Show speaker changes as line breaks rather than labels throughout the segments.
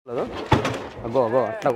అగో అగో అట్లా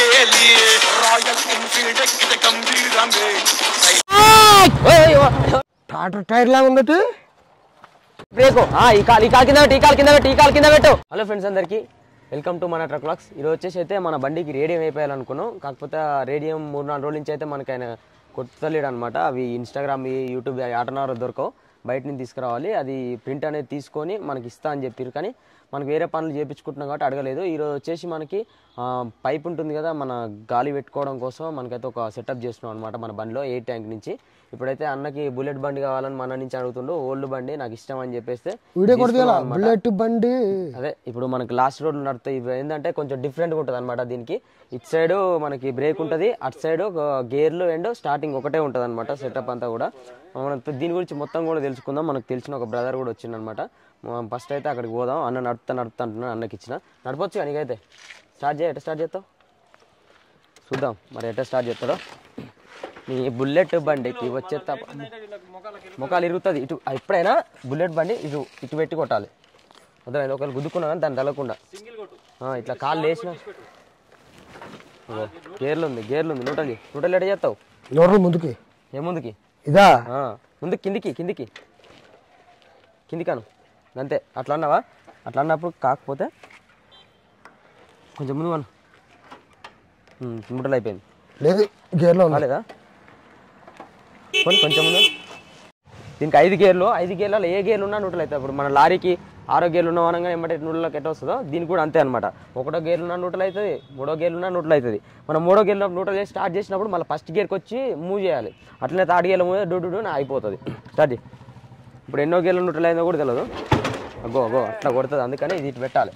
టాటర్ టైర్ లాగా ఉన్నట్టు
బ్రేకు ఆ, ఈ కాలు ఈ కాలు కింద పెట్టు ఈ కాలు కింద పెట్టు ఈ కాలు కింద పెట్టు హలో ఫ్రెండ్స్ అందరికి వెల్కమ్ టు మన ట్రక్ లాక్స్ ఈరోజు వచ్చేసి అయితే మన బండికి రేడియం అయిపోయాలనుకున్నాం కాకపోతే ఆ రేడియం మూడు నాలుగు రోజుల నుంచి అయితే మనకి ఆయన కొట్టలేడు అనమాట అవి ఇన్స్టాగ్రామ్ యూట్యూబ్ ఆటనారు దొరకవు బయట నుంచి తీసుకురావాలి అది ప్రింట్ అనేది తీసుకొని మనకి ఇస్తా అని చెప్పారు కానీ మనకి వేరే పనులు చేయించుకుంటున్నాం కాబట్టి అడగలేదు ఈరోజు వచ్చేసి మనకి ఆ, పైప్ ఉంటుంది కదా మన గాలి పెట్టుకోవడం కోసం మనకైతే ఒక సెటప్ చేస్తున్నాం అనమాట మన బండిలో ఎయిట్ ట్యాంక్ నుంచి ఇప్పుడైతే అన్నకి బుల్లెట్ బండి కావాలని మన నుంచి అడుగుతుండు ఓల్డ్ బండి నాకు ఇష్టం అని చెప్పేస్తే
వీడియో కూడా
తీసుకున్నాం
తీయాలా
అన్నమాట.
బుల్లెట్ బండి
అదే ఇప్పుడు మనకి లాస్ట్ రోడ్లు నడుతాయి ఇవి ఏంటంటే కొంచెం డిఫరెంట్గా ఉంటుంది అనమాట దీనికి ఇటు సైడ్ మనకి బ్రేక్ ఉంటుంది అటు సైడ్ గేర్లు అండ్ స్టార్టింగ్ ఒకటే ఉంటుంది అనమాట సెటప్ అంతా కూడా మనం దీని గురించి మొత్తం కూడా తెలుసుకుందాం మనకు తెలిసిన ఒక బ్రదర్ కూడా వచ్చిందనమాట ఫస్ట్ అయితే అక్కడికి పోదాం అన్న నడుపుతా నడుపుతా అంటున్నాను అన్నకి ఇచ్చిన నడపొచ్చు కానీ నీకైతే స్టార్ట్ చేయ ఎట్లా స్టార్ట్ చేస్తావు చూద్దాం మరి ఎట్లా స్టార్ట్ చేస్తాడో నీ బుల్లెట్ బండికి వచ్చే తప్ప ముఖాలు ఇరుగుతుంది ఇటు ఎప్పుడైనా బుల్లెట్ బండి ఇటు ఇటు పెట్టి కొట్టాలి అర్థమైంది ఒకవేళ గుద్దుకున్నా కానీ దాన్ని తగలకుండా ఆ, ఇట్లా కాళ్ళు వేసిన ఇగో, గేర్లు ఉంది గేర్లు ఉంది నూటలు నూటలు ఎట్ట చేస్తావు
నోడలు ముందుకి
ఏ ముందుకి
ఇదా
ఆ, ముందు కిందికి కిందికి కిందికాను అంతే అట్లా అన్నావా అట్లా అన్నప్పుడు కాకపోతే కొంచెం ముందు అను నూటలు అయిపోయింది
లేదు గేర్లో ఉంది
కాలేదా పోనీ కొంచెం ముందు దీనికి ఐదు గేర్లు ఐదు గేర్లలో ఏ గేర్లు ఉన్నా నూటలు అవుతాయి ఇప్పుడు మన లారీకి ఆరో గేర్లు ఉన్న అనగా ఏమంటే నూటలోకి ఎట్ట వస్తుందో దీనికి కూడా అంతే అనమాట ఒకటో గేర్లు ఉన్న నూటలు అవుతుంది మూడో గేర్లు ఉన్న నూటలు అవుతుంది మనం మూడో గేర్లో నూటలు చేసి స్టార్ట్ చేసినప్పుడు మళ్ళీ ఫస్ట్ గేర్కి వచ్చి మూవ్ చేయాలి అట్లనే థర్డ్ గేర్లో మూవ్ డు డు డు అయిపోతుంది స్టార్ట్ చేయి ఇప్పుడు ఎన్నో గేర్లు నూటలు అయిందో కూడా తెలియదు అగో అగో అట్లా కొడుతుంది అందుకని ఇది ఇటు పెట్టాలి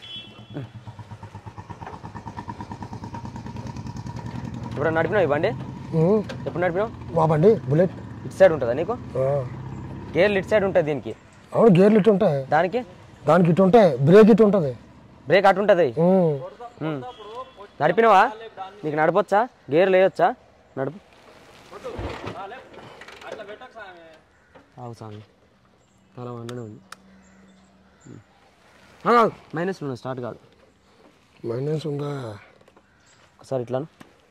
ఇప్పుడు నడిపినావు ఈ బండి
ఉమ్,
ఎప్పుడు నడిపినావు
మా బండి బుల్లెట్
ఇటు సైడ్ ఉంటుందా నీకు
ఆ.
గేర్లు ఇటు సైడ్ ఉంటుంది దీనికి
అవును గేర్లు ఇటు ఉంటాయి
దానికి
దానికి ఇటు ఉంటాయి బ్రేక్ ఇటు ఉంటుంది
బ్రేక్ అటు ఉంటుంది
ఉమ్.
ఉమ్. నడిపినవా నీకు నడపొచ్చా గేర్లు వేయొచ్చా నడుపు ఆవు స్వామి చాలా వండనే ఉంది మైనస్ ఉన్నది స్టార్ట్ కాదు
మైనస్ ఉందా
ఒకసారి ఇట్లా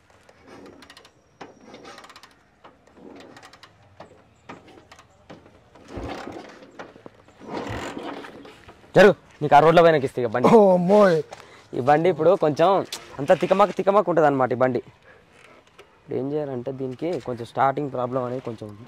జరుగు నీకు ఆ రోడ్ల పైనకి ఇస్తే ఇక బండి
ఓ అమ్మోయ్
ఈ బండి ఇప్పుడు కొంచెం అంత తికమక తికమక ఉంటుంది అనమాట ఈ బండి ఇప్పుడు ఏం చేయాలంటే దీనికి కొంచెం స్టార్టింగ్ ప్రాబ్లం అనేది కొంచెం ఉంది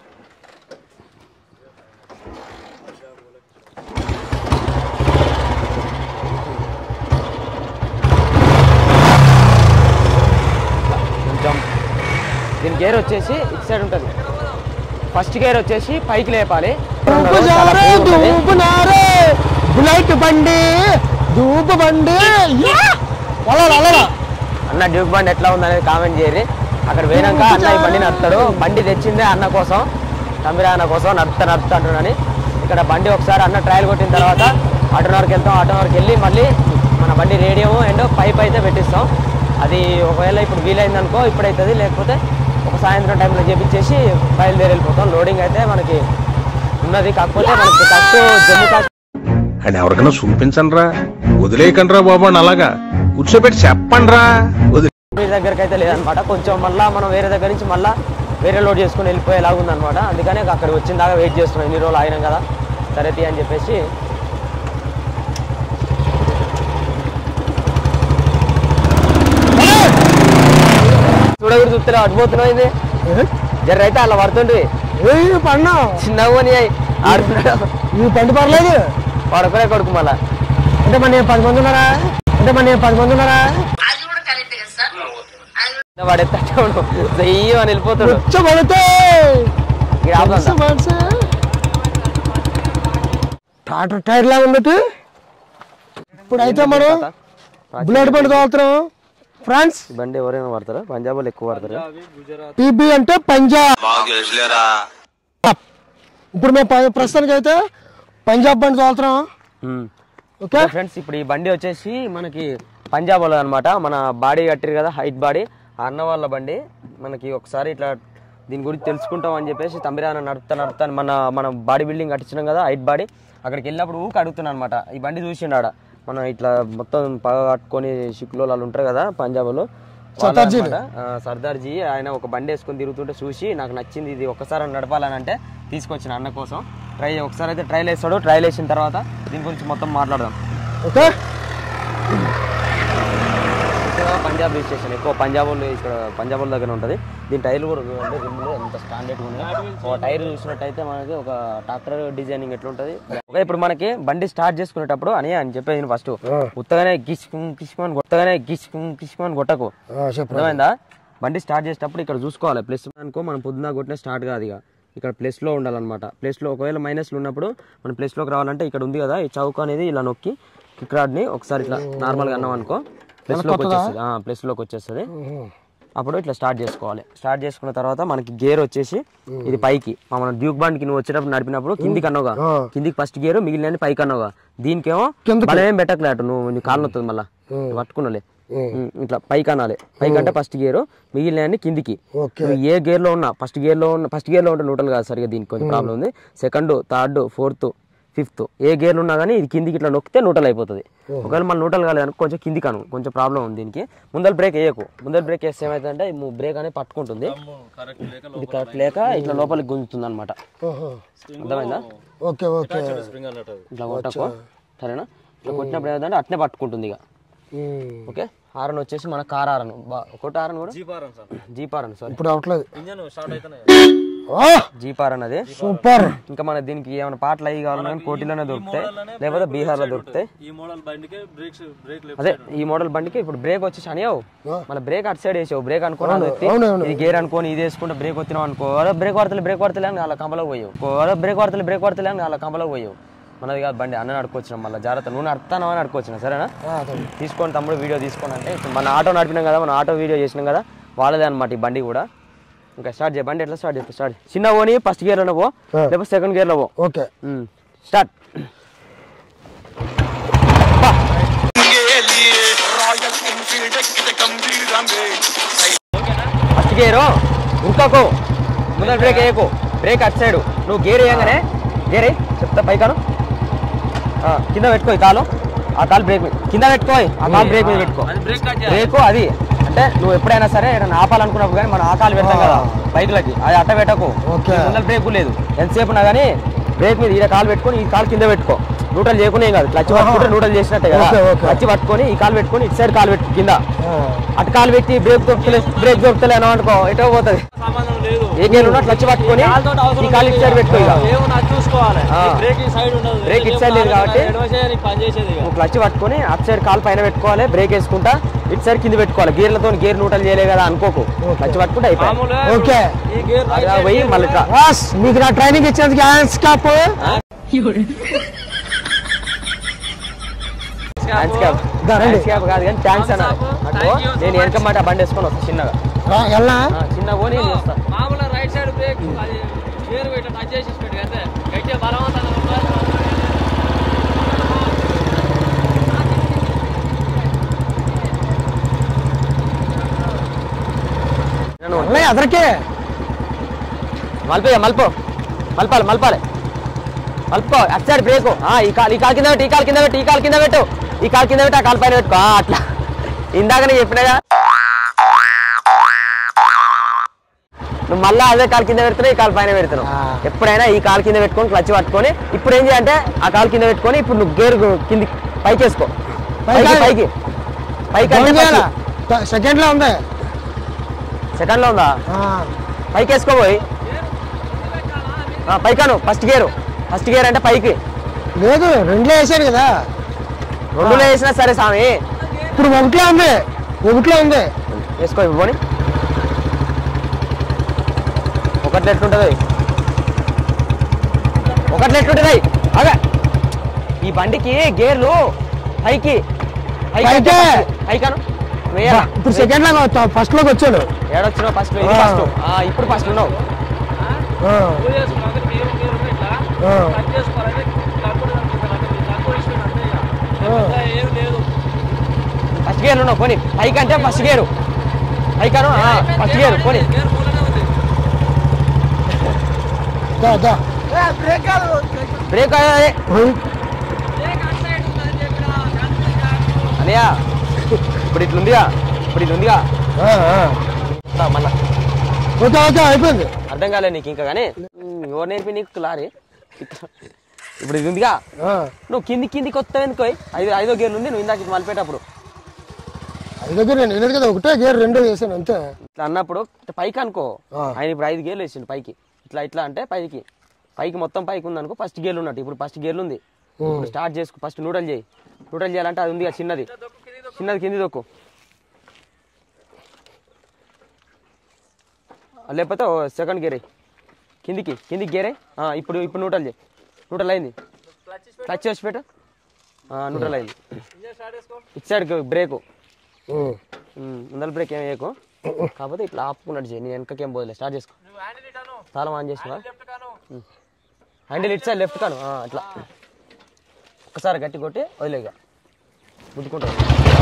కొంచెం దీని గేర్ వచ్చేసి ఇటు సైడ్ ఉంటుంది ఫస్ట్ గేర్ వచ్చేసి పైకి లేపాలి
ఊపుజారే, దూపునారే, బుల్లెట్ బండి దూపు బండి యా! అలలా, అలలా.
అన్న డ్యూక్ బండి ఎట్లా ఉందనేది కామెంట్ చేయరు అక్కడ పోయినాక అన్న ఈ బండి నడుపుతాడు బండి తెచ్చిందే అన్న కోసం తమిరా అన్న కోసం నడుపుతా నడుపుతా అంటున్నాను ఇక్కడ బండి ఒకసారి అన్న ట్రయల్ కొట్టిన తర్వాత ఆటోనర్కి వెళ్తాం ఆటోనర్కి వెళ్ళి మళ్ళీ మన బండి రేడియో అండ్ పైప్ అయితే పెట్టిస్తాం అది ఒకవేళ ఇప్పుడు వీలైందనుకో ఇప్పుడైతుంది లేకపోతే ఒక సాయంత్రం టైంలో చేపించేసి బయలుదేరి వెళ్ళిపోతాం లోడింగ్ అయితే మనకి ఉన్నది కాకపోతే మనకి ఫస్ట్ జమ్మూ కాశ్మీర్
అని ఎవరికైనా చూపించండి రా వదిలేయకండి రా బాబు అని అలాగా కూర్చోబెట్టి చెప్పండి రా వదిలే
మీ దగ్గరికి అయితే లేదనమాట కొంచెం మళ్ళీ మనం వేరే దగ్గర నుంచి మళ్ళీ వేరే లోడ్ చేసుకుని వెళ్ళిపోయేలాగా ఉందన్నమాట అందుకనే అక్కడికి వచ్చిన దాకా వెయిట్ చేస్తున్నాం ఇన్ని రోజులు ఆగినాం కదా సరే తీ అని చెప్పేసి చూడకూడదు చూస్తే అడిపోతున్నావు ఇది
ఏ?
జర అయితే అలా పడుతుండ్రి
ఏయ్ పన్నా
చిన్నగా అని ఆడుతున్నాడు
ఈ బండి పర్లేదు
పడుకునే కొడుకు మళ్ళా
అంటే మన నేను పది మంది ఉన్నారా అంటే మన నేను పది మంది ఉన్నారా
వాడు ఎత్తాడు చెయ్యి అని వెళ్ళిపోతాడు
వచ్చ పడితే
ఇక్కడ ఆపుదాం
టాటర్ టైర్ లాగా ఉన్నట్టు ఇప్పుడైతే మనం బుల్లెట్ బండి తోలుతున్నాం ఫ్రాన్స్
ఈ బండి ఎవరైనా వాడతారా పంజాబ్ వాళ్ళు ఎక్కువ వాడతారా
టీబీ అంటే పంజాబ్ ఇప్పుడు మేము ప- ప్రస్తుతానికి అయితే పంజాబ్ బండి తోలుతున్నాం
మ్మ్.
ఓకే
ఫ్రెండ్స్ ఇప్పుడు ఈ బండి వచ్చేసి మనకి పంజాబ్ వాళ్ళది అనమాట మన బాడీ కట్టిరు కదా హైట్ బాడీ ఆ అన్న వాళ్ళ బండి మనకి ఒకసారి ఇట్లా దీని గురించి తెలుసుకుంటాం అని చెప్పేసి తమిరాన నడుపుతా నడుపుతాను మన మన బాడీ బిల్డింగ్ కట్టించినాం కదా హైట్ బాడీ అక్కడికి వెళ్ళినప్పుడు ఊకి అడుగుతున్నాను అనమాట ఈ బండి చూసిండు ఆడ మనం ఇట్లా మొత్తం పగ కట్టుకొని సిక్కులో వాళ్ళు ఉంటారు కదా పంజాబ్లో
సర్దార్జీలు.
సర్దార్జీ ఆయన ఒక బండి వేసుకొని తిరుగుతుంటే చూసి నాకు నచ్చింది ఇది ఒక్కసారి నడపాలని అంటే తీసుకొచ్చిన అన్న కోసం ట్రై ఒకసారి అయితే ట్రైల్ వేస్తాడు ట్రైల్ వేసిన తర్వాత దీని గురించి మొత్తం మాట్లాడదాం
ఓకే
ఇక్కడ పంజాబ్ రిజిస్ట్రేషన్ ఎక్కువ పంజాబ్ వాళ్ళు ఇక్కడ పంజాబ్ వాళ్ళ దగ్గర ఉంటుంది దీని టైర్లు కూడా చూడండి రిమ్లు ఎంత స్టాండర్డ్గా ఉన్నాయి ఒక టైర్ చూసినట్టయితే మనకి ఒక ట్రాక్టర్ డిజైనింగ్ ఎట్లుంటుంది ఓకే ఇప్పుడు మనకి బండి స్టార్ట్ చేసుకునేటప్పుడు అని అని చెప్పేది ఫస్ట్ ఉత్తగానే గిష్కుం గిష్కుమని కొత్తగానే గిష్కుం గిష్కుమని కొట్టకు
ఆ, చెప్పు
అర్థమైందా బండి స్టార్ట్ చేసేటప్పుడు ఇక్కడ చూసుకోవాలి ప్లస్ అనుకో మనం పొద్దున కొట్టిన స్టార్ట్ కాదు ఇక ఇక్కడ ప్లస్ లో ఉండాలన్నమాట ప్లస్ లో ఒకవేళ మైనస్ లో ఉన్నప్పుడు మనం ప్లస్ లోకి రావాలంటే ఇక్కడ ఉంది కదా ఈ చౌక అనేది ఇలా నొక్కి కిక్ రాడ్ ని ఒకసారి ఇట్లా నార్మల్ గా అన్నాం అనుకో ప్లస్ లోకి వచ్చేస్తుంది ప్లస్ లోకి వచ్చేస్తుంది అప్పుడు ఇట్లా స్టార్ట్ చేసుకోవాలి స్టార్ట్ చేసుకున్న తర్వాత మనకి గేర్ వచ్చేసి ఇది పైకి మన డ్యూక్ బండ్ కి నువ్వు వచ్చేటప్పుడు నడిపినప్పుడు కిందికి అన్నావుగా కిందికి ఫస్ట్ గేర్ మిగిలిన పైకి అన్నావుగా దీనికేమో బలం ఏం పెట్టకలేట నువ్వు నీ కాలు నొస్తుంది మళ్ళా పట్టుకున్నలే ఉమ్, ఇట్లా పైకి అనాలి పైకి అంటే ఫస్ట్ గేర్ మిగిలిన కిందికి
ఓకే
నువ్వు ఏ గేర్ లో ఉన్నా ఫస్ట్ గేర్ లో ఉన్న ఫస్ట్ గేర్ లో ఉంటే న్యూట్రల్ కాదు సరిగా దీనికి కొంచెం ప్రాబ్లం ఉంది సెకండ్ థర్డ్ ఫోర్త్ ఫిఫ్త్ ఏ గేర్ ఉన్నా కానీ ఇది కిందికి ఇట్లా నొక్కితే న్యూట్రల్ అయిపోతుంది ఒకవేళ మన న్యూట్రల్ కాలేదు అనుకో కొంచెం కిందికి అను కొంచెం ప్రాబ్లం ఉంది దీనికి ముందర బ్రేక్ వేయకు ముందర బ్రేక్ వేస్తే ఏమైతుందంటే బ్రేక్ అనేది పట్టుకుంటుంది ఇది కరెక్ట్ లేక ఇట్లా లోపలికి గుంజుతుంది అనమాట
ఓహో.
అర్థమైందా
ఓకే ఓకే
ఇట్లా కొట్టకు సరేనా ఇట్లా కొట్టినప్పుడు ఏమైందంటే అట్నే పట్టుకుంటుంది ఇక
ఉమ్.
ఓకే హారన్ వచ్చేసి మన కార్ హారన్ బా- ఒకటి హారన్ కూడా జీప్ హారన్ సారీ
ఇప్పుడు అవట్లేదు ఆ,
జీప్ హారన్ అది
సూపర్
ఇంకా మన దీనికి ఏమైనా పాటలు అయ్యి కావాలన్నా కోటిలోనే దొరుకుతాయి లేకపోతే బీహార్లో దొరుకుతాయి
ఈ మోడల్ బండికి బ్రేక్స్ బ్రేక్
అదే ఈ మోడల్ బండికి ఇప్పుడు బ్రేక్ వచ్చేసి అనియావు మన బ్రేక్ అటు సైడ్ వేసావు బ్రేక్ అనుకోని అది ఎత్తి,
అవును, అవును.
ఇది గేర్ అనుకోని ఇది వేసుకుంటే బ్రేక్ వచ్చినావు అనుకో అరే బ్రేక్ పడతలే బ్రేక్ పడతలే అని అలా కంపలో పోయావు అరే బ్రేక్ పడతలే బ్రేక్ పడతలే అని అలా కంపలో పోయావు మనది కాదు బండి అన్న నడుకొచ్చినాం మళ్ళీ జాగ్రత్త నువ్వు నడుపుతానో అని నడుకొచ్చినా సరేనా
ఆ, అదే.
తీసుకొని తమ్ముడు వీడియో తీసుకొని అంటే ఇప్పుడు మన ఆటో నడిపినాం కదా మన ఆటో వీడియో చేసినాం కదా వాళ్ళదే అనమాట ఈ బండి కూడా ఇంకా స్టార్ట్ చేయ బండి ఎట్లా స్టార్ట్ చేస్తా స్టార్ట్ చిన్న పోని ఫస్ట్ గేర్లో పో లేకపోతే సెకండ్ గేర్లో పో
ఓకే
స్టార్ట్ ఫస్ట్ గేరు ఇంకోకు ముందర బ్రేక్ వేయకు బ్రేక్ అటు సైడ్ నువ్వు గేర్ వేయగానే గేర్ వేయి చెప్తా పైకాను ఆ, కింద పెట్టుకో ఈ కాలు ఆ కాలు బ్రేక్ మీద కింద పెట్టుకో ఆ కాలు బ్రేక్ మీద పెట్టుకో
బ్రేక్ కట్
బ్రేక్ అది అంటే నువ్వు ఎప్పుడైనా సరే ఏదైనా ఆపాలనుకున్నప్పుడు కానీ మనం ఆ కాలు పెడతాం కదా బైక్లకి అది అట్ట పెట్టకు
ఓకే.
ముందర బ్రేక్ లేదు ఎంతసేపు ఉన్నా కానీ బ్రేక్ మీద ఈ కాలు పెట్టుకొని ఈ కాలు కింద పెట్టుకో నూటలు చేయకుండా ఏం కాదు క్లచ్ పట్టుకుంటే నూటలు చేసినట్టే కదా
ఓకే, ఓకే.
క్లచ్ పట్టుకొని ఈ కాలు పెట్టుకొని ఇటు సైడ్ కాలు పెట్టు కింద
ఆ,
అటు కాలు పెట్టి బ్రేక్ దొరుకుతలే బ్రేక్ దొరుకుతలే అని అనుకో ఎటో పోతుంది
సంబంధం లేదు
ఏ గేర్ ఉన్నా క్లచ్ పట్టుకొని
కాలుతోటి అవసరం
ఈ కాలు ఇటు సైడ్ పెట్టుకో ఇక
ఏమన్నా అది చూసుకోవాలి
ఆ.
ఈ బ్రేక్ ఈ సైడ్ ఉండదు
బ్రేక్ ఇటు సైడ్ లేదు కాబట్టి
ఎడమ చేయడానికి పని చేసేది ఇక.
నువ్వు క్లచ్ పట్టుకొని అటు సైడ్ కాలు పైన పెట్టుకోవాలి బ్రేక్ వేసుకుంటా ఇటు సైడ్ కింద పెట్టుకోవాలి గేర్లతో గేర్ నూటలు చేయలే కదా అనుకోకు క్లచ్ పట్టుకుంటే అయిపోయి
మామూలుగా
ఓకే.
ఈ గేర్ రైట్
అలా
సైడ్
పోయి మళ్ళీ ఇట్లా
బాస్ మీకు నా ట్రైనింగ్ ఇచ్చినందుకు హ్యాండ్స్ క్యాప్
హ్యాండ్స్ క్యాప్
దా, రండి.
హ్యాండ్స్ క్యాప్ కాదు కానీ థ్యాంక్స్ అన్న అనుకో
Thank you so
నేను వెనక మాట బండి వేసుకొని వస్తా చిన్నగా
ఎలా
ఆ, చిన్నగా పోనీ నేను వస్తా
మామూలుగా రైట్ సైడ్ బ్రేక్ అది గేర్ పెట్ట టచ్ చేసేసి పెట్టు అంతే గట్టిగా బలవంతంగా ఉండాలి.
నేను
ఎలా ఎదరికే
మలిపే మలుపు మలపాలి మలపాలి మలుపుకో అటు సైడ్ బ్రేకు ఆ, ఈ కాలు ఈ కాలు కింద పెట్టు ఈ కాలు కింద పెట్టు ఈ కాలు కింద పెట్టు ఈ కాలు కింద పెట్టు ఆ కాలు పైన పెట్టుకో ఆ, అట్లా ఇందాకనే చెప్పినాగా నువ్వు మళ్ళీ అదే కాలు కింద పెడుతున్నావు ఈ కాలు పైన పెడుతున్నావు
ఆ.
ఎప్పుడైనా ఈ కాలు కింద పెట్టుకొని క్లచ్ పట్టుకొని ఇప్పుడు ఏం చేయాలంటే ఆ కాలు కింద పెట్టుకొని ఇప్పుడు నువ్వు గేర్ కింది పైకి వేసుకో పైకి
పైకి?
పైకి పైకి అంటే
సెకండ్ లో ఉంది
సెకండ్ లో ఉందా
ఆ,
పైకి వేసుకోబోయి పైకాను ఫస్ట్ గేరు ఫస్ట్ గేర్ అంటే పైకి
లేదు రెండులో వేసాడు కదా
రెండులో వేసినా సరే స్వామి
ఇప్పుడు ఒకటిలో ఉంది ఒకటిలో ఉంది
వేసుకో ఇవ్వని ఒకటి ఎట్లుంటుంది ఒకటి ఎట్లుంటుంది అదే ఈ బండికి గేర్లు పైకి పైకి అంటే
పైకే.
ఫస్ట్- పైకాను వేయాలా
ఇప్పుడు సెకండ్ లో ఫస్ట్ లోకి వచ్చాడు
ఏడొచ్చినావు ఫస్ట్
ఆ.
ఫస్ట్ ఇప్పుడు ఫస్ట్ ఉన్నావు
ఆ,
పూజ చేసుకున్నాక మీరు మీరు ఇట్లా
ఆ.
కట్ చేసుకోవాలి కట్టుడు కట్టుడు ఇష్టం అంతే ఇక
ఆ.
ఇంకా ఏం లేదు
ఫస్ట్ గేర్ ఉన్నావు పోనీ పైకి అంటే ఫస్ట్ గేరు పైకాను ఫస్ట్ గేర్ పోనీ
గేర్ మూలనే ఉంది
దా, దా.
బ్రేక్ అదే
ఉయ్.
బ్రేక్ అటు సైడ్ ఉందని చెప్పినా
అనయా ఇప్పుడు ఇట్లుందిగా ఇప్పుడు ఇట్లుందిగా
ఆ, ఆ.
రా మళ్ళా
ఓకే ఓకే అయిపోయింది
అర్థం కాలే నీకు ఇంకా కానీ ఉమ్, ఎవరు నేర్పి నీకు లారీ ఇట్లా. ఇప్పుడు ఇది ఉందిగా
ఆ,
నువ్వు కింది కిందికి వస్తావు ఎందుకో ఐదు ఐదో గేర్ ఉంది నువ్వు ఇందాక ఇటు మలిపేటప్పుడు
అది దగ్గర నేను వెళ్ళదు కదా ఒకటే గేర్ రెండో చేశాను అంతే
ఇట్లా అన్నప్పుడు ఇట్లా పైకి అనుకో
ఆ.
ఆయన ఇప్పుడు ఐదు గేర్లు వేసిండు పైకి ఇట్లా ఇట్లా అంటే పైకి పైకి మొత్తం పైకి ఉంది అనుకో ఫస్ట్ గేర్లు ఉన్నట్టు ఇప్పుడు ఫస్ట్ గేర్లు ఉంది ఇప్పుడు స్టార్ట్ చేసుకో ఫస్ట్ నూడల్ చేయి నూడల్ చేయాలంటే అది ఉంది కదా చిన్నది చిన్నది కింది దొక్కు లేకపోతే సెకండ్ గేర్ అయ్యి కిందికి కిందికి గేరే ఇప్పుడు ఇప్పుడు నూటల్ చేయి నూటల్ అయింది క్లచ్ చేసి పెట్టు నూటల్ అయింది ఇటు సైడ్ బ్రేకు
ఉమ్.
ముందర బ్రేక్ ఏం వేయకు కాకపోతే ఇట్లా ఆపుకున్నట్టు చేయి నేను వెనకకేం పోలే స్టార్ట్ చేసుకో
నువ్వు హ్యాండిల్ ఇటాను
తాళం ఆన్ చేసినా
లెఫ్ట్ కాను
హ్యాండిల్ ఇటు సైడ్ లెఫ్ట్ కాను ఆ, అట్లా ఒకసారి గట్టి కొట్టి వదిలేక గుద్దుకుంటావు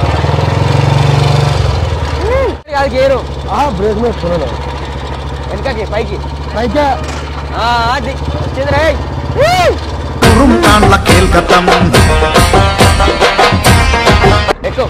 అది గేరు
ఆ బ్రేక్ మీద చూడలే
వెనకకి పైకి
అయితే
ఆ, అది వచ్చింది రే
తాండ్ల కేల్కతం
ఎక్కువ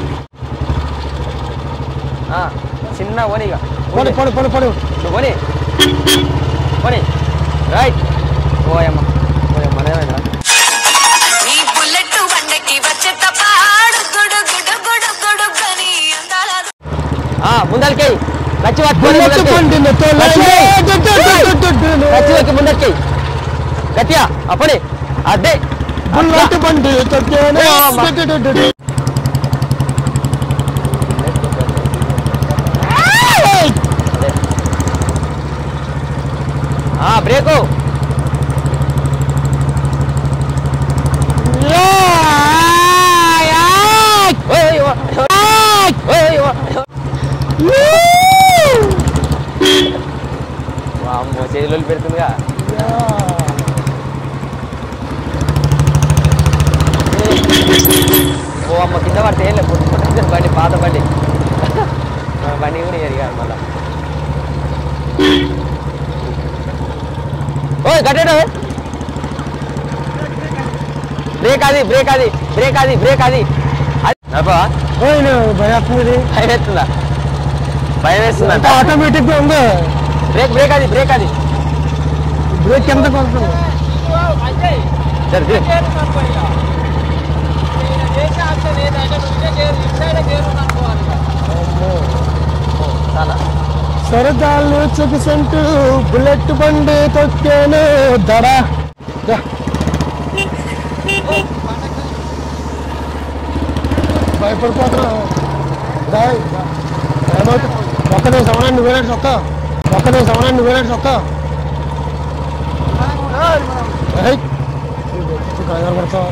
ఆ, చిన్న ఓనిగా
పడు పడు పడు పడు
నువ్వు పోనీ పోనీ రైట్ ఓయమ్మ ఓయమ్మ నేనేనా
ఈ బుల్లెట్ బండకి వచ్చే తపాడు గుడు గుడు గుడు గుడు గని అందాల
ఆ ముందరికి కచ్చి పట్టుకొని
బుల్లెట్
ముందరికి.
బండిని తోలే.
కచ్చి వేయి.
డు, డు, డు, డు, డు, డు.
కచ్చి వెక్కి ముందరికి గట్టిగా అప్పని అదే
బుల్లెట్ బండి తొక్కేనే.
ఓ అమ్మ.
డు, డు, డు, డు.
అదే. ఆ బ్రేకు ఓయ్, ఓ, ఓయ్, ఓ. వామ్మో చేతిలో పెడుతుందిగా ఓ అమ్మ కింద పడితే ఏం లేదు పొట్టు బండి పాత బండి ఆ, బండి కూడా ఎరిగారు మళ్ళా ఓ కట్టాడు బ్రేక్ అది బ్రేక్ అది బ్రేక్ అది బ్రేక్ అది అది నడపవా?
ఓయ్ నువ్వు భయపడుతుంది.
భయం వేస్తుందా భయం వేస్తుందా
అంతా ఆటోమేటిక్ గా ఉంది
బ్రేక్ బ్రేక్ అది బ్రేక్ అది
బ్రేక్ ఎంత కొడుతుంది
అజయ్
సరే బ్రేక్.
గేర్ అనుకో ఇక ఈయన చేసే ఆప్షన్ ఏంటంటే నువ్వు ఇదే గేర్ ఇటు సైడ్ గేర్ అనుకోవాలి ఇక.
చాలా
సరదాలు చెకిసంటూ బుల్లెట్ బండి తొక్కేను దడ దా. భయపడిపోతున్నా దాయ్, దా. ఏమవుతుంది ఒక్కదే సమయాన్ని నువ్వు వేలాడు చొక్క ఒక్కదే సమయాన్ని నువ్వు వేలాడు చొక్క ఏయ్. కంగారు పడతావు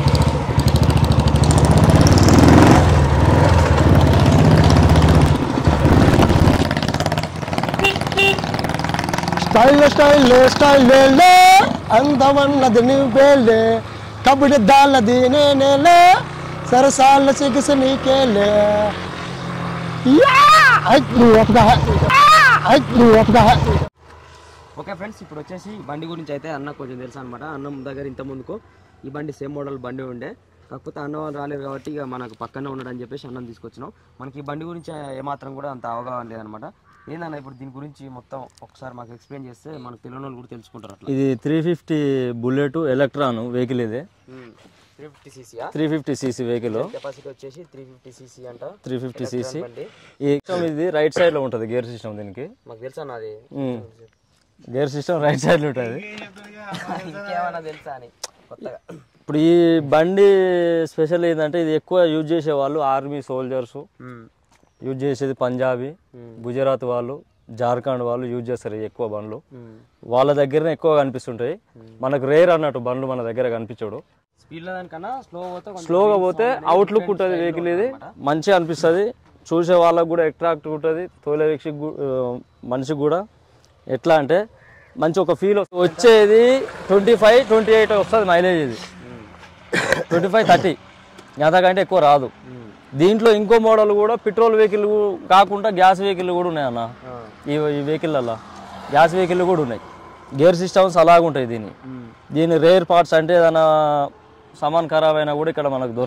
స్టైల్ స్టైల్ స్టైల్ అందమన్నది నువ్వేలే కబడ్డీ దాళ్ళది నేనేలే సరసాల చికిత్స నీకేలే యా! ఐ, నువ్వు ఒప్పుగా ఐ, నువ్వు ఒప్పుగా
ఓకే ఫ్రెండ్స్ ఇప్పుడు వచ్చేసి ఈ బండి గురించి అయితే అన్న కొంచెం తెలుసు అనమాట అన్నం దగ్గర ఇంత ముందుకు ఈ బండి సేమ్ మోడల్ బండి ఉండే కాకపోతే అన్న వాళ్ళు రాలేదు కాబట్టి ఇక మనకు పక్కనే ఉన్నాడని చెప్పేసి అన్నం తీసుకొచ్చినాం మనకి ఈ బండి గురించి ఏమాత్రం కూడా అంత అవగాహన లేదనమాట ఏందన్న ఇప్పుడు దీని గురించి మొత్తం ఒకసారి మాకు ఎక్స్ప్లెయిన్ చేస్తే మనకు తెలియని వాళ్ళు కూడా తెలుసుకుంటారు అట్లా
ఇది three fifty bullet electron vehicle ఇది
త్రీ ఫిఫ్టీ సీసీయా
three fifty CC vehicle
capacity వచ్చేసి త్రీ ఫిఫ్టీ సీసీ అంట
త్రీ ఫిఫ్టీ సీసీ
బండి
ఈ సిస్టమ్ ఇది రైట్ సైడ్ లో ఉంటుంది గేర్ సిస్టమ్ దీనికి
మాకు తెలుసా నాది
గేర్ సిస్టమ్ రైట్ సైడ్ లో ఉంటుంది
ఇంకేమన్నా తెలుసా అని కొత్తగా
ఇప్పుడు ఈ బండి స్పెషల్ ఏంటంటే ఇది ఎక్కువ యూజ్ చేసే వాళ్ళు ఆర్మీ సోల్జర్స్ యూజ్ చేసేది పంజాబీ గుజరాత్ వాళ్ళు జార్ఖండ్ వాళ్ళు యూజ్ చేస్తారు ఈ ఎక్కువ బండ్లు వాళ్ళ దగ్గరనే ఎక్కువ కనిపిస్తుంటాయి మనకు రేర్ అన్నట్టు బండ్లు మన దగ్గర కనిపించడు
స్పీడ్ లో దానికన్నా స్లో పోతే కొంచెం
స్లోగా పోతే అవుట్లుక్ ఉంటుంది వెహికల్ ఇది మంచిగా అనిపిస్తుంది చూసే వాళ్ళకు కూడా అట్రాక్ట్ ఉంటుంది తోలే వ్యక్తికి గు- ఆ, మనిషికి కూడా ఎట్లా అంటే మంచి ఒక ఫీల్ వచ్చేది ట్వంటీ ఫైవ్ ట్వంటీ ఎయిట్ వస్తుంది మైలేజ్ ఇది ట్వంటీ ఫైవ్ థర్టీ అంతకంటే ఎక్కువ రాదు దీంట్లో ఇంకో మోడల్ కూడా పెట్రోల్ వెహికల్ కాకుండా గ్యాస్ వెహికల్ కూడా ఉన్నాయి అన్న ఈ ఈ వెహికల్లో గ్యాస్ వెహికల్ కూడా ఉన్నాయి గేర్ సిస్టమ్స్ అలాగ ఉంటాయి దీన్ని దీని రేర్ పార్ట్స్ అంటే ఏదైనా సామాన్ ఖరాబ్ అయినా కూడా ఇక్కడ మనకు దొరకదు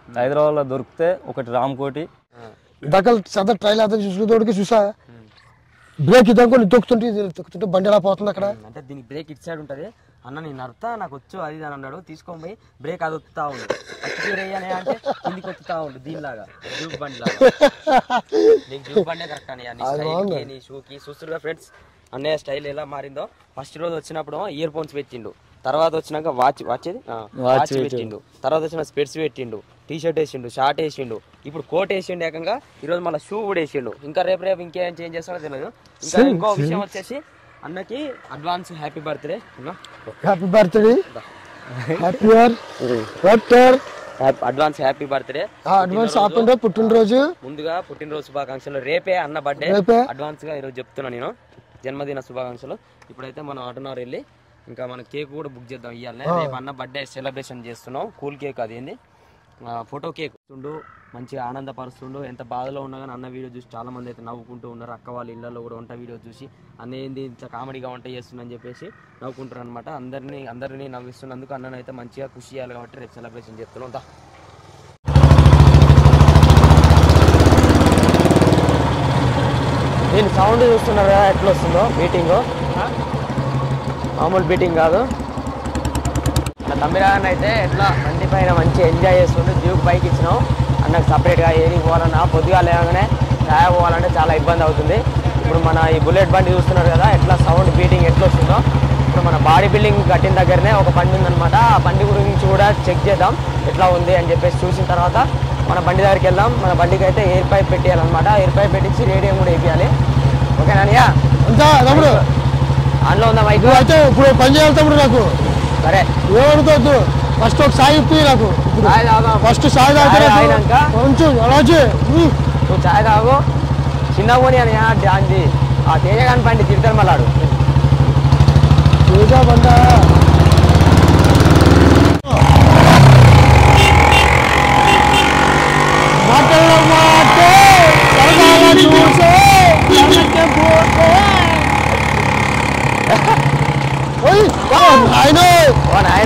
హైదరాబాద్లో దొరికితే ఒకటి రామ్కోటి
ఇందాక సద ట్రైల్ అదే చూసుకునేటోడికి చూసా బ్రేక్ ఇద్దరు తొక్కుతుంటే ఇది తొక్కుతుంటే బండి ఎలా పోతుంది అక్కడ
అంటే దీనికి బ్రేక్ ఇటు సైడ్ ఉంటుంది అన్న నేను నడుతా నాకు వచ్చు అది ఇది అని అన్నాడు తీసుకొని పోయి బ్రేక్ అది వత్తుతా ఉంది ఫస్ట్ గేర్ వేయనే అంటే కిందికి వత్తుతా ఉండు దీనిలాగా డ్యూబ్ బండి లాగా నీకు డ్యూబ్ బండే కరెక్ట్ అని నీ స్టైల్కి నీ షూకి చూస్తురుగా ఫ్రెండ్స్ అన్నయ్య స్టైల్ ఎలా మారిందో ఫస్ట్ రోజు వచ్చినప్పుడు ఇయర్ ఫోన్స్ పెట్టిండు తర్వాత వచ్చినాక వాచ్ వాచ్ ఏది? ఆ, వాచ్ పెట్టిండు తర్వాత వచ్చిన స్పెట్స్ పెట్టిండు టీ షర్ట్ వేసిండు షార్ట్ వేసిండు ఇప్పుడు కోట్ వేసిండు ఏకంగా ఈరోజు మళ్ళీ షూ కూడా వేసిండు ఇంకా రేపు రేపు ఇంకేం చేంజ్ చేస్తాడో తెలియదు ఇంకా ఇంకో విషయం వచ్చేసి అన్నకి అడ్వాన్స్ హ్యాపీ బర్త్డే అన్నా
happy birthday happy year water
advance happy birthday
advance ఆపండి పుట్టినరోజు
ముందుగా పుట్టినరోజు శుభాకాంక్షలు రేపే అన్న బర్త్డే
రేపే?
అడ్వాన్స్ గా ఈరోజు చెప్తున్నా నేను జన్మదిన శుభాకాంక్షలు ఇప్పుడైతే మనం ఆటోనార్ వెళ్ళి ఇంకా మన కేక్ కూడా బుక్ చేద్దాం ఇవ్వాలి రేపు అన్న బర్త్డే సెలబ్రేషన్ చేస్తున్నాం కూల్ కేక్ అది ఏంది ఫోటో కేక్ ఉండు మంచిగా ఆనందపరుస్తుండు ఎంత బాధలో ఉన్నా కానీ అన్న వీడియో చూసి చాలా మంది అయితే నవ్వుకుంటూ ఉన్నారు అక్క వాళ్ళ ఇళ్ళలో కూడా వంట వీడియో చూసి అన్న ఏంది ఇంత కామెడీగా వంట చేస్తుందని చెప్పేసి నవ్వుకుంటారు అనమాట అందరినీ అందరినీ నవ్విస్తున్నందుకు అన్నను అయితే మంచిగా ఖుషి చేయాలి కాబట్టి రేపు సెలబ్రేషన్ చేస్తున్నాం దా. దీని సౌండ్ చూస్తున్నారు కదా ఎట్లా వస్తుందో బీటింగ్ మామూలు బీటింగ్ కాదు నా తమ్మిరాన్ని అయితే ఎట్లా బండి పైన మంచి ఎంజాయ్ చేస్తుండే డ్యూక్ బైక్ ఇచ్చినాం అన్నకు సపరేట్గా ఏది పోవాలన్నా పొద్దుగా లేవగానే ఛాయ పోవాలంటే చాలా ఇబ్బంది అవుతుంది ఇప్పుడు మన ఈ బుల్లెట్ బండి చూస్తున్నారు కదా ఎట్లా సౌండ్ బీటింగ్ ఎట్లా వస్తుందో ఇప్పుడు మన బాడీ బిల్డింగ్ కట్టిన దగ్గరనే ఒక బండి ఉందన్నమాట ఆ బండి గురించి కూడా చెక్ చేద్దాం ఎట్లా ఉంది అని చెప్పేసి చూసిన తర్వాత మన బండి దగ్గరికి వెళ్దాం మన బండికి అయితే ఎయిర్ పైప్ పెట్టేయాలన్నమాట ఎయిర్ పైప్ పెట్టించి రేడియం కూడా వేయాలి ఓకేనా అనియా
అంతా తమ్ముడు
అందులో ఉందా మైక్
నువ్వు అయితే ఇప్పుడు పని చేయాలి తమ్ముడు నాకు
సరే
ఏమనుకోవద్దు ఫస్ట్ ఒక సాయి ఇప్పి నాకు ఇప్పుడు
చాయ్ తాగుదాం.
ఫస్ట్ సాయి
చాయ్
తాగుతా
తాగినాక?
కొంచెం అలాగే
నువ్వు చాయ్ తాగు చిన్న పోనీ అని దాంది ఆ తేజగాని బండి తిడతారు మళ్ళాడు
ఏదో బండ మాటల మాటే సరదాగా చూసే కళ్ళకే పోతే. ఓయ్, ఓ నాయనో.
ఓ నాయన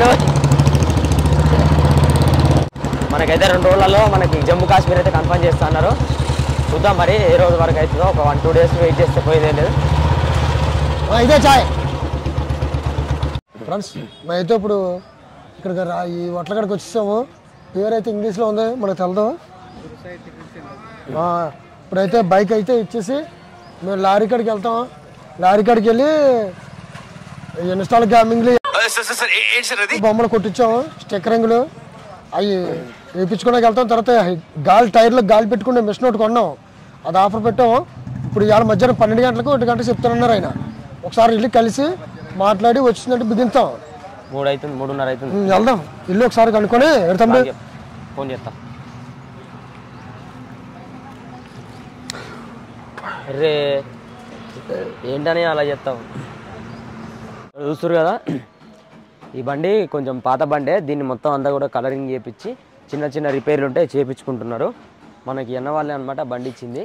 మనకైతే రెండు రోజులలో మనకి జమ్మూ కాశ్మీర్ అయితే కన్ఫర్మ్ చేస్తా అన్నారు చూద్దాం మరి ఏ రోజు వరకు అవుతుందో ఒక వన్ టూ డేస్ వెయిట్ చేస్తే పోయేదే లేదు
ఆ, ఇదే చాయ్ ఫ్రెండ్స్ మేమైతే ఇప్పుడు ఇక్కడికి రా ఈ వట్లకాడికి వచ్చేసాము పేరు అయితే ఇంగ్లీష్లో ఉంది మనకు తెలదు ఆ, ఇప్పుడైతే బైక్ అయితే ఇచ్చేసి మేము లారీ కాడికి వెళ్తాం లారీ కాడికి వెళ్ళి ఇన్స్టాల్ గ్యామింగ్లు బొమ్మలు కొట్టించాము స్టిక్కరింగ్లు అవి వేయించుకోవడానికి వెళ్తాం తర్వాత గాలి టైర్లో గాలి పెట్టుకునే మిషన్ ఒకటి కొన్నాం అది ఆఫర్ పెట్టాము ఇప్పుడు ఇవాళ మధ్యాహ్నం పన్నెండు గంటలకు ఒకటి గంటకు చెప్తానన్నారు ఆయన ఒకసారి వెళ్ళి కలిసి మాట్లాడి వచ్చిందంటే బిగింతాం
మూడు అవుతుంది మూడున్నర అవుతుంది
ఉమ్, వెళ్దాం ఇల్లు ఒకసారి కనుక్కొని ఎడతాండి
బాగా చెప్పు. ఫోన్ చేస్తా అరే ఏంటని అలా చెప్తావు చూస్తారు కదా ఈ బండి కొంచెం పాత బండే దీన్ని మొత్తం అంతా కూడా కలరింగ్ చేపించి చిన్న చిన్న రిపేర్లు ఉంటే చేపించుకుంటున్నారు మనకి ఎన్న వాళ్ళే అనమాట బండి ఇచ్చింది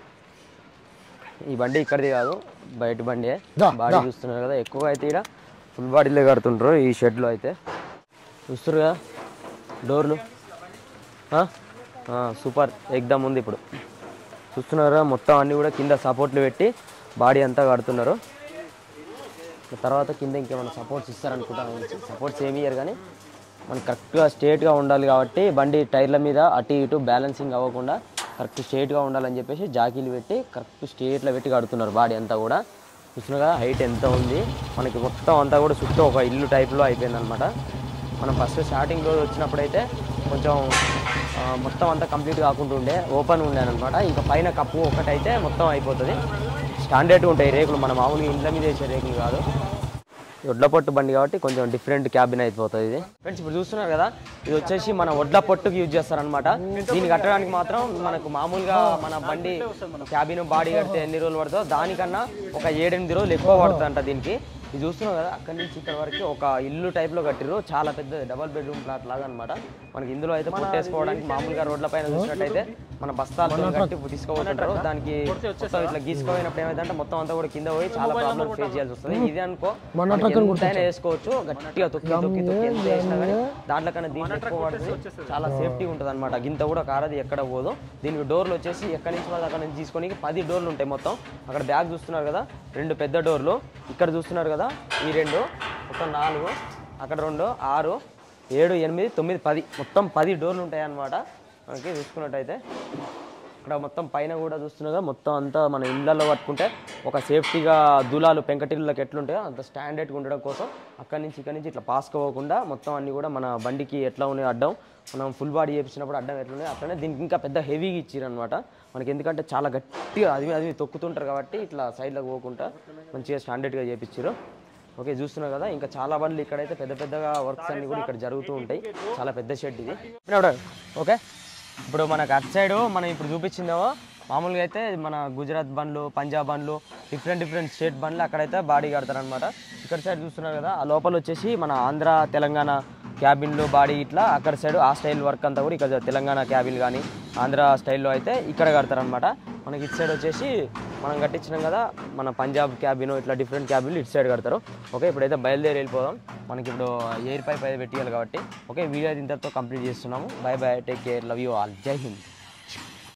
ఈ బండి ఇక్కడిది కాదు బయట బండి
దా,
బాడీ
దా.
చూస్తున్నారు కదా ఎక్కువగా అయితే ఇక్కడ ఫుల్ బాడీలే కడుతుంటారు ఈ షెడ్లో అయితే చూస్తారు కదా డోర్లు ఆ? ఆ, సూపర్ ఎగ్దమ్ ఉంది ఇప్పుడు చూస్తున్నారా మొత్తం అన్నీ కూడా కింద సపోర్ట్లు పెట్టి బాడీ అంతా కడుతున్నారు తర్వాత కింద ఇంకేమైనా సపోర్ట్స్ ఇస్తారనుకుంటాను సపోర్ట్స్ ఏమి ఇయ్యరు కానీ మనకి కరెక్ట్గా స్ట్రేట్గా ఉండాలి కాబట్టి బండి టైర్ల మీద అటు ఇటు బ్యాలెన్సింగ్ అవ్వకుండా కరెక్ట్ స్ట్రేట్గా ఉండాలని చెప్పేసి జాకీలు పెట్టి కరెక్ట్ స్ట్రేట్లో పెట్టి కడుతున్నారు బాడీ అంతా కూడా చూస్తున్నారా హైట్ ఎంత ఉంది మనకి మొత్తం అంతా కూడా చుట్టూ ఒక ఇల్లు టైప్లో అయిపోయిందనమాట మనం ఫస్ట్ స్టార్టింగ్ రోజు వచ్చినప్పుడైతే కొంచెం ఆ, మొత్తం అంతా కంప్లీట్ కాకుండా ఉండే ఓపెన్ ఉండే అనమాట ఇంకా పైన కప్పు ఒకటైతే మొత్తం అయిపోతుంది స్టాండర్డ్గా ఉంటాయి రేకులు మన మామూలుగా ఇండ్ల మీద వేసే రేకులు కాదు వడ్ల పొట్టు బండి కాబట్టి కొంచెం డిఫరెంట్ క్యాబిన్ అయిపోతుంది ఇది ఫ్రెండ్స్ ఇప్పుడు చూస్తున్నారు కదా ఇది వచ్చేసి మన వడ్ల పొట్టుకి యూజ్ చేస్తారనమాట దీన్ని కట్టడానికి మాత్రం మనకు మామూలుగా మన బండి క్యాబిన్ బాడీ కడితే ఎన్ని రోజులు పడుతుందో దానికన్నా ఒక ఏడెనిమిది రోజులు ఎక్కువ పడుతుందంట దీనికి ఇది చూస్తున్నాం కదా అక్కడి నుంచి ఇక్కడ వరకు ఒక ఇల్లు టైప్లో కట్టిర్రు చాలా పెద్ద డబల్ బెడ్రూమ్ ప్లాట్ లాగా అనమాట మనకి ఇందులో అయితే కొట్టేసుకోవడానికి మామూలుగా రోడ్ల పైన చూసినట్టయితే మన బస్తాలతో కట్టి తీసుకుపోతుంటారు దానికి మొత్తం ఇట్లా గీసుకోపోయినప్పుడు ఏమైందంటే మొత్తం అంతా కూడా కింద పోయి చాలా ప్రాబ్లమ్ ఫేస్ చేయాల్సి వస్తుంది ఇది అనుకో మనకి ఎంతైనా వేసుకోవచ్చు గట్టిగా తొక్కి తొక్కి తొక్కి ఎంత వేసినా కానీ దాంట్లో కన్నా దీంట్లో ఎక్కువ పడుతుంది చాలా సేఫ్టీ ఉంటుంది అనమాట గింత కూడా కారది ఎక్కడ పోదు దీనికి డోర్లు వచ్చేసి ఎక్కడి నుంచి పడితే అక్కడ నుంచి తీసుకొని పది డోర్లు ఉంటాయి మొత్తం అక్కడ బ్యాగ్ చూస్తున్నారు కదా రెండు పెద్ద డోర్లు ఇక్కడ చూస్తున్నారు కదా ఈ రెండు ఒక నాలుగు అక్కడ రెండు ఆరు ఏడు ఎనిమిది తొమ్మిది పది మొత్తం పది డోర్లు ఉంటాయి అన్నమాట మనకి చూసుకున్నట్టయితే ఇక్కడ మొత్తం పైన కూడా చూస్తున్నాగా మొత్తం అంతా మన ఇళ్ళల్లో పట్టుకుంటే ఒక సేఫ్టీగా దూలాలు పెంకటిళ్ళకి ఎట్లుంటాయో అంత స్టాండర్డ్గా ఉండడం కోసం అక్కడి నుంచి ఇక్కడి నుంచి ఇట్లా పాసుకోకుండా మొత్తం అన్ని కూడా మన బండికి ఎట్లా ఉన్నాయి అడ్డం మనం ఫుల్ బాడీ చేపించినప్పుడు అడ్డం ఎట్లున్నాయి అట్లనే దీనికి ఇంకా పెద్ద హెవీగా ఇచ్చారనమాట మనకి ఎందుకంటే చాలా గట్టిగా అది అది తొక్కుతుంటారు కాబట్టి ఇట్లా సైడ్లోకి పోకుండా మంచిగా స్టాండర్డ్గా చేపించారు ఓకే చూస్తున్నారు కదా ఇంకా చాలా బండ్లు ఇక్కడైతే పెద్ద పెద్దగా వర్క్స్ అన్ని కూడా ఇక్కడ జరుగుతూ ఉంటాయి చాలా పెద్ద షెడ్ ఇది ఓకే ఇప్పుడు మనకు అటు సైడ్ మనం ఇప్పుడు చూపించిందేమో మామూలుగా అయితే మన గుజరాత్ బండ్లు పంజాబ్ బండ్లు డిఫరెంట్ డిఫరెంట్ స్టేట్ బండ్లు అక్కడైతే బాడీ కడతారనమాట ఇక్కడ సైడ్ చూస్తున్నారు కదా ఆ లోపల వచ్చేసి మన ఆంధ్ర తెలంగాణ క్యాబిన్లు బాడీ ఇట్లా అక్కడ సైడ్ ఆ స్టైల్ వర్క్ అంతా కూడా ఇక్కడ తెలంగాణ క్యాబిన్ కానీ ఆంధ్ర స్టైల్లో అయితే ఇక్కడ కడతారనమాట మనకి ఇటు సైడ్ వచ్చేసి మనం కట్టించినాం కదా మన పంజాబ్ క్యాబిన్ ఇట్లా డిఫరెంట్ క్యాబిన్లు ఇటు సైడ్ కడతారు ఓకే ఇప్పుడైతే బయలుదేరి వెళ్ళిపోదాం మనకి ఇప్పుడు ఎయిర్ పైప్ అయితే పెట్టియాలి కాబట్టి ఓకే వీడియో అయితే ఇంతటితో కంప్లీట్ చేస్తున్నాము bye bye take care love you all జై హింద్